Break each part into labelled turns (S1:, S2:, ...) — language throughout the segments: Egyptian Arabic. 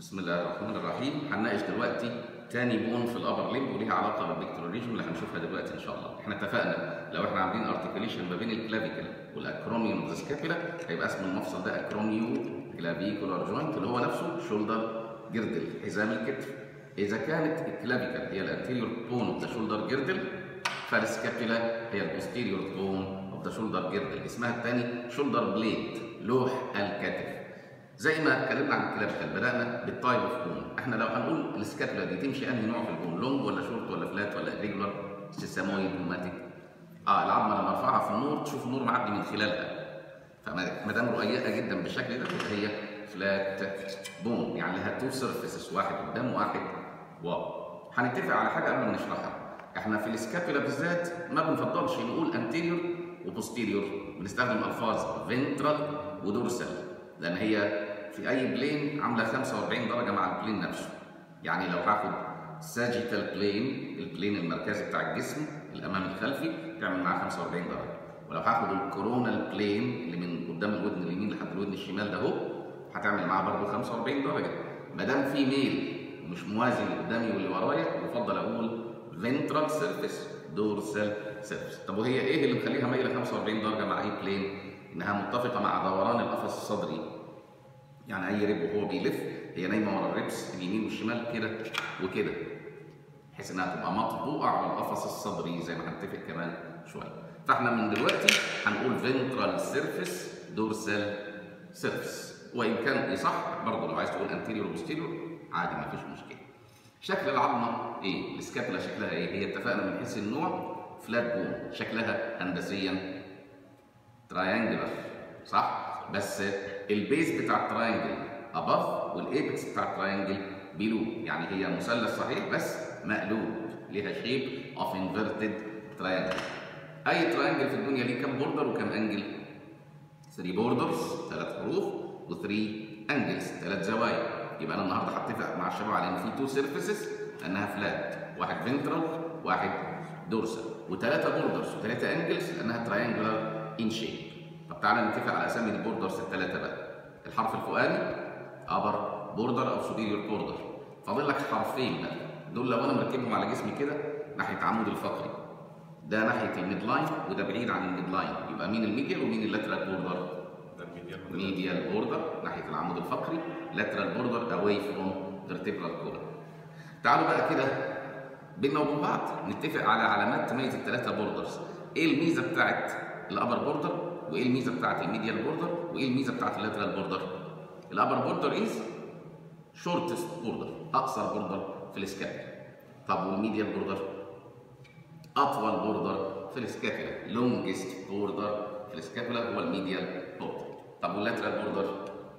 S1: بسم الله الرحمن الرحيم هنناقش دلوقتي تاني بون في الابر ليمب وليها علاقه بالبيكتورال ريجن اللي هنشوفها دلوقتي ان شاء الله احنا اتفقنا لو احنا عاملين ارتكيوليشن ما بين الكلافيكل والاكروميوم اوف ذا سكابيلا هيبقى اسم المفصل ده اكروميو كلافيكولار جوينت اللي هو نفسه شولدر جردل حزام الكتف اذا كانت الكلافيكل هي الانتيريور بون اوف ذا شولدر جردل فالسكابيلا هي البوستيريور بون اوف ذا شولدر جردل اسمها الثاني شولدر بليد لوح الكتف زي ما اتكلمنا عن الكلابيكال بدانا بالتايب اوف بون احنا لو هنقول السكابولا دي تمشي انهي نوع في البون لونج ولا شورت ولا فلات ولا ريجولار سيسامويد روماتيك اه العظمه لما ارفعها في النور تشوف النور معدي من خلالها فما دام رقيقه جدا بالشكل ده تبقى هي فلات بون يعني لها تو سيرفيسز واحد قدام وواحد ورا هنتفق على حاجه قبل ما نشرحها احنا في السكابولا بالذات ما بنفضلش نقول انتيريور وبوستيريور بنستخدم الفاظ فينترال ودورسال لان هي في اي بلين عامله 45 درجه مع البلين نفسه يعني لو هاخد ساجيتال بلين البلين المركزي بتاع الجسم الامامي الخلفي تعمل معاه 45 درجه ولو هاخد الكورونال بلين اللي من قدام الودن اليمين لحد الودن الشمال ده اهو هتعمل معاه برضه 45 درجه ما دام في ميل مش موازي اللي قدامي واللي ورايا بفضل اقول فينترال سيرفيس دورسال سيرفيس طب وهي ايه اللي مخليها مايله 45 درجه مع اي بلين انها متفقه مع دوران القفص الصدري يعني اي ريب وهو بيلف هي نايمه ورا الريبس اليمين والشمال كده وكده بحيث انها تبقى مطبوعه على القفص الصدري زي ما هنتفق كمان شويه فاحنا من دلوقتي هنقول فينترال سيرفيس دورسال سيرفيس وان كان يصح برضه لو عايز تقول انتيريور وبوستيريور عادي ما فيش مشكله شكل العظمه ايه السكابولا شكلها ايه هي اتفقنا من حيث النوع فلات بون شكلها هندسيا تراينجلر صح بس البيز بتاع التراينجل اباف والايبكس بتاع التراينجل بيلو يعني هي مثلث صحيح بس مقلوب ليها شيب اوف انفيرتد تراينجل اي تراينجل في الدنيا ليه كام بوردر وكام انجل 3 بوردرز ثلاث حروف و3 انجلز ثلاث زوايا يبقى انا النهارده هتفق مع الشباب على ان في تو سيرفيسز لانها فلات واحد فينترال واحد دورسال وثلاثه بوردرز وثلاثه انجلز لانها تراينجلر ان شيب طب تعالى نتفق على اسامي البوردرز الثلاثه بقى الحرف الفوقاني ابر بوردر او سوبيريور بوردر فاضل لك حرفين بقى دول لو انا مركبهم على جسمي كده ناحيه عمود الفقري ده ناحيه الميد لاين وده بعيد عن الميد لاين يبقى مين الميديال ومين اللاترال بوردر ميديال بوردر ناحيه العمود الفقري لاترال بوردر اواي فروم فيرتيبرال كولم تعالوا بقى كده بينا وبين بعض نتفق على علامات تميز الثلاثه بوردرز ايه الميزه بتاعت الابر بوردر وايه الميزه بتاعت الميديال بوردر وايه الميزه بتاعت اللاترال بوردر الابر بوردر از شورتست بوردر اقصر بوردر في السكابيلا طب والميديال بوردر اطول بوردر في السكابيلا لونجست بوردر في السكابيلا هو الميديال بوردر طب واللاترال بوردر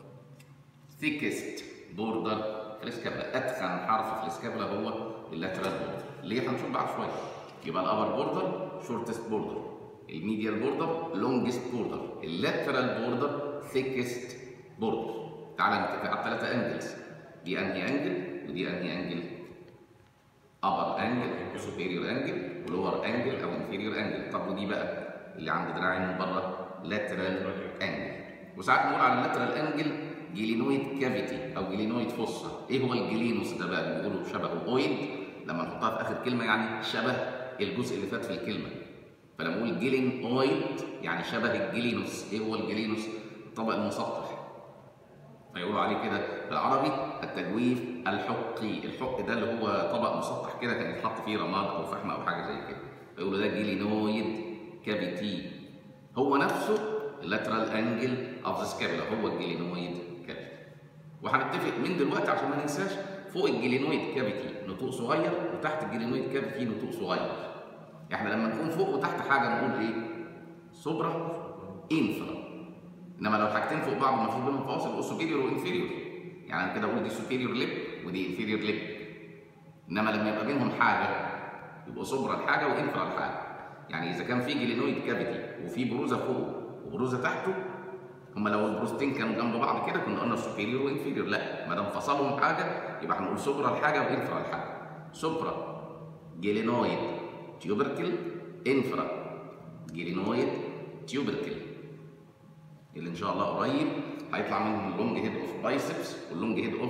S1: ثيكست بوردر في السكابيلا اتخن حرف في السكابيلا هو اللاترال بوردر ليه هنشوف بعد شويه يبقى الابر بوردر شورتست بوردر الميديال بوردر لونجست بوردر اللاترال بوردر ثيكست بوردر تعالى نتفق على الثلاثه انجلز دي انهي انجل ودي انهي انجل ابر انجل وسوبيريور انجل ولور انجل او انفيريور انجل طب ودي بقى اللي عند دراعي من بره لاترال انجل وساعات نقول على اللاترال انجل جيلينويد كافيتي او جيلينويد فوسا ايه هو الجلينوس ده بقى بيقولوا شبهه اويد لما نحطها في اخر كلمه يعني شبه الجزء اللي فات في الكلمه فلما اقول جيلين اويد يعني شبه الجلينوس ايه هو الجلينوس الطبق المسطح فيقولوا عليه كده بالعربي التجويف الحقي الحق ده اللي هو طبق مسطح كده كان يتحط فيه رماد او فحم او حاجه زي كده فيقولوا ده جيلينويد كافيتي هو نفسه اللاترال انجل اوف ذا سكابولا هو الجيلينويد كافيتي وهنتفق من دلوقتي عشان ما ننساش فوق الجيلينويد كافيتي نطوق صغير وتحت الجيلينويد كافيتي نطوق صغير احنا لما نكون فوق وتحت حاجه نقول ايه سوبرا انفرا انما لو حاجتين فوق بعض ما فيش بينهم فواصل يبقوا سوبيريور وانفيريور يعني انا كده اقول دي سوبيريور ليب ودي انفيريور ليب انما لما يبقى بينهم حاجه يبقوا سوبرا الحاجه وانفرا الحاجه يعني اذا كان في جلينويد كافيتي وفي بروزه فوق وبروزه تحته هما لو البروستين كانوا جنب بعض كده كنا قلنا سوبيريور وانفيريور لا ما دام فصلهم حاجه يبقى هنقول سوبرا الحاجه وانفرا الحاجه سوبرا جلينويد تيوبركل انفرا جلينويد تيوبركل اللي ان شاء الله قريب هيطلع منهم اللونج هيد اوف بايسبس واللونج هيد اوف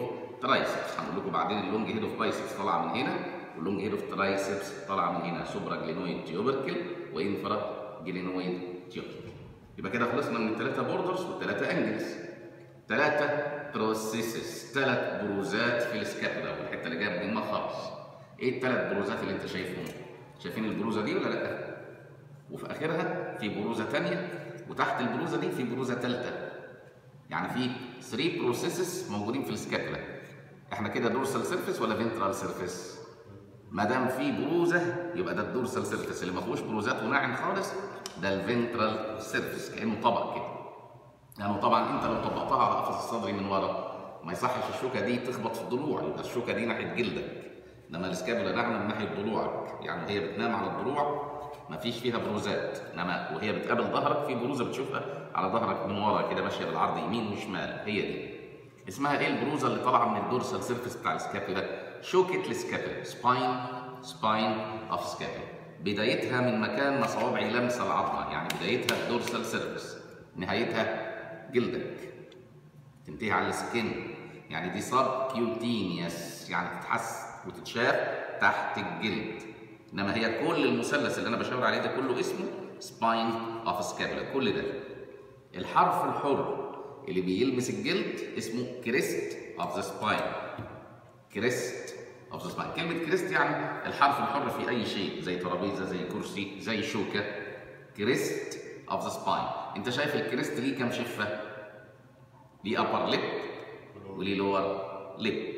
S1: ترايسبس هنقول لكم بعدين اللونج هيد اوف بايسبس طالعه من هنا واللونج هيد اوف ترايسبس طالعه من هنا سوبرا جلينويد تيوبركل وانفرا جلينويد تيوبركل يبقى كده خلصنا من الثلاثه بوردرز والثلاثه انجلز ثلاثه بروسيسز ثلاث بروزات في السكابولا والحته اللي جايه من خالص ايه الثلاث بروزات اللي انت شايفهم شايفين البروزه دي ولا لا وفي اخرها في بروزه ثانيه وتحت البروزه دي في بروزه ثالثه يعني في 3 بروسيسز موجودين في السكابولا احنا كده دورسال سيرفيس ولا فينترال سيرفيس ما دام في بروزه يبقى ده الدورسال سيرفيس اللي ما فيهوش بروزات وناعم خالص ده الفنترال سيرفيس كانه طبق كده يعني طبعا انت لو طبقتها على قفص الصدري من ورا ما يصحش الشوكه دي تخبط في الضلوع يبقى الشوكه دي ناحيه جلدك انما الاسكابولا ناعمه من ناحيه ضلوعك يعني هي بتنام على الضلوع ما فيش فيها بروزات انما وهي بتقابل ظهرك في بروزه بتشوفها على ظهرك من ورا كده ماشيه بالعرض يمين وشمال هي دي اسمها ايه البروزه اللي طالعه من الدورسال سيرفيس بتاع السكابولا شوكه السكابولا سباين سباين اوف سكابولا بدايتها من مكان ما صوابعي لمسه العظمه يعني بدايتها الدورسال سيرفيس نهايتها جلدك تنتهي على السكين يعني دي سب كيوتينيوس يعني تتحس وتتشاف تحت الجلد انما هي كل المثلث اللي انا بشاور عليه ده كله اسمه سباين اوف سكابولا كل ده الحرف الحر اللي بيلمس الجلد اسمه كريست اوف ذا سباين كريست اوف ذا سباين كلمه كريست يعني الحرف الحر في اي شيء زي ترابيزه زي كرسي زي شوكه كريست اوف ذا سباين انت شايف الكريست ليه كام شفه ليه ابر ليب وليه لور ليب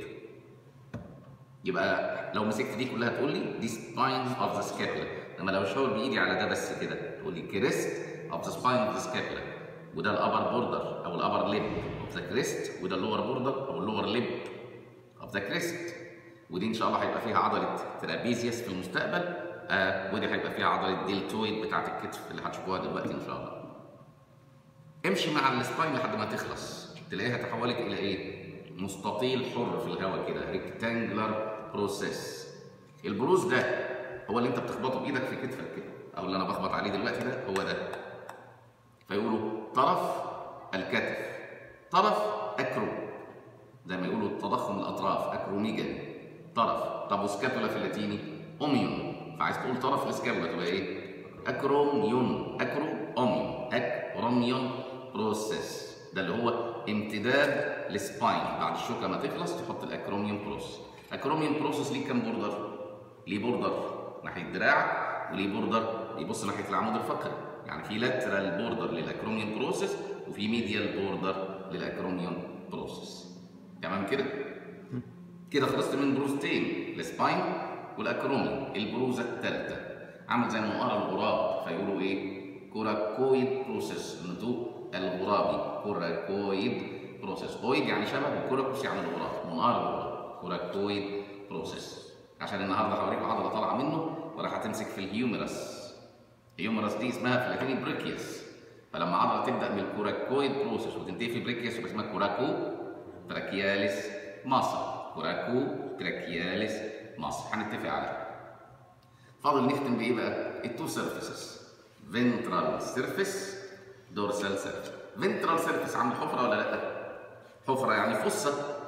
S1: يبقى لو مسكت دي كلها تقول لي دي سباين اوف ذا سكابولا لما لو اشاور بايدي على ده بس كده تقول لي كريست اوف ذا سباين اوف ذا سكابولا وده الابر بوردر او الابر ليب اوف ذا كريست وده اللور بوردر او اللور ليب اوف ذا كريست ودي ان شاء الله هيبقى فيها عضله ترابيزيوس في المستقبل آه ودي هيبقى فيها عضله ديلتويد بتاعه الكتف اللي هتشوفوها دلوقتي ان شاء الله امشي مع السباين لحد ما تخلص تلاقيها تحولت الى ايه مستطيل حر في الهواء كده ريكتانجلر بروسيس البروز ده هو اللي انت بتخبطه بايدك في كتفك كده او اللي انا بخبط عليه دلوقتي ده هو ده فيقولوا طرف الكتف طرف اكرو زي ما يقولوا تضخم الاطراف اكروميجا طرف طب وسكابولا في اللاتيني اوميون فعايز تقول طرف السكابولا تبقى ايه اكروميون اكرو اوميون اكروميون بروسيس ده اللي هو امتداد السباين بعد الشوكه ما تخلص تحط الاكروميون بروسيس اكروميون بروسيس ليه كام بوردر ليه بوردر ناحيه دراعك وليه بوردر بيبص ناحيه العمود الفقري يعني في لاترال بوردر للاكروميون بروسيس وفي ميديال بوردر للاكروميون بروسيس تمام كده كده خلصت من بروزتين السباين والاكروميون البروزه الثالثه عامل زي منقار الغراب فيقولوا ايه كوراكويد بروسيس نطوق الغرابي كوراكويد بروسيس اويد يعني شبه وكوراكوس يعني الغراب منقار الغراب كوراكويد بروسيس عشان النهارده هوريكم عضله طالعه منه وراح هتمسك في الهيومرس الهيومرس دي اسمها في اللاتيني بريكيوس فلما عضله تبدا من الكوراكويد بروسيس وتنتهي في بريكيوس يبقى اسمها كوراكو تراكياليس مصر كوراكو تراكياليس مصر هنتفق عليها فاضل نختم بايه بقى التو سيرفيسز فنترال سيرفيس دورسال سيرفيس فنترال سيرفيس عند حفره ولا لا حفره يعني فصه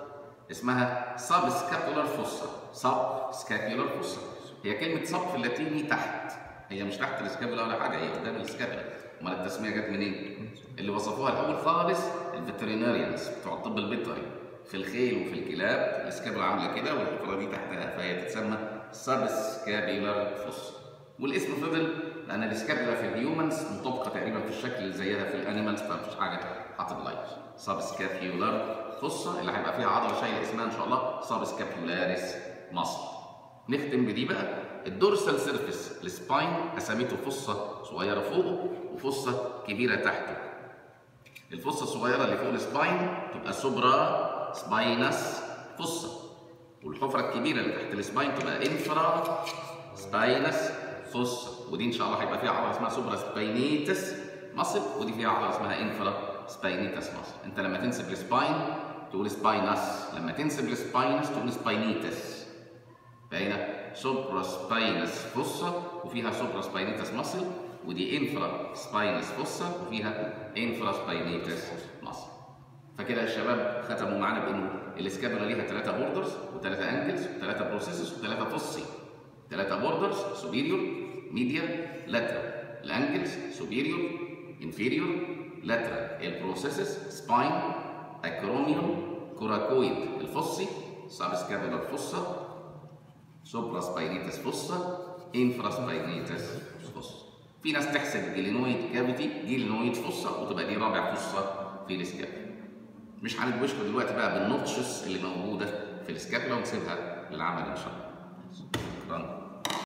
S1: اسمها سب سكابولار فوسا سب سكابولار فوسا هي كلمه سب في اللاتيني تحت هي مش تحت السكابولا ولا حاجه هي قدام السكابولا امال التسميه جت منين اللي وصفوها الاول خالص الفيتريناريانز بتوع الطب البيطري في الخيل وفي الكلاب السكابولا عامله كده والحفره دي تحتها فهي تتسمى سب سكابولار فوسا والاسم فضل لان السكابولا في الهيومنز مطابقه تقريبا في الشكل اللي زيها في الانيمالز فمفيش حاجه هتتغير سب سكابيولار فصة اللي هيبقى فيها عضله شايله اسمها ان شاء الله سب سكابيولاريس مصر نختم بدي بقى الدورسال سيرفيس السباين قسمته فصه صغيره فوقه وفصه كبيره تحته الفصه الصغيره اللي فوق السباين تبقى سوبرا سباينس فصه والحفره الكبيره اللي تحت السباين تبقى انفرا سباينس فصه ودي ان شاء الله هيبقى فيها عضله اسمها سوبرا سباينيتس مصل ودي فيها عضله اسمها انفرا سباينيتس مصل انت لما تنسب السباين تقول سباينس لما تنسب السباينس تقول سباينيتس فهنا سوبرا سباينس فصة وفيها سوبرا سباينيتس مصل ودي انفرا سباينس فصة وفيها انفرا سباينيتس مصل فكده الشباب ختموا معانا بانه الاسكابولا ليها ثلاثه بوردرز وثلاثه انجلز وثلاثه بروسيسز وثلاثه فصي ثلاثه بوردرز سوبيريور ميديا لاترال الانجلز سوبيريور انفيريور لاترال البروسيسز سباين اكروميوم كوراكويد الفصي سب سكابولار فوسا سوبرا سباينيتس فوسا انفرا سباينيتس فوسا في ناس تحسب جيلينويد كافيتي جيلينويد فوسا وتبقى دي رابع فوسا في الاسكابولا مش هندوشكم دلوقتي بقى بالنوتشز اللي موجوده في الاسكابولا ونسيبها للعمل ان شاء الله شكرا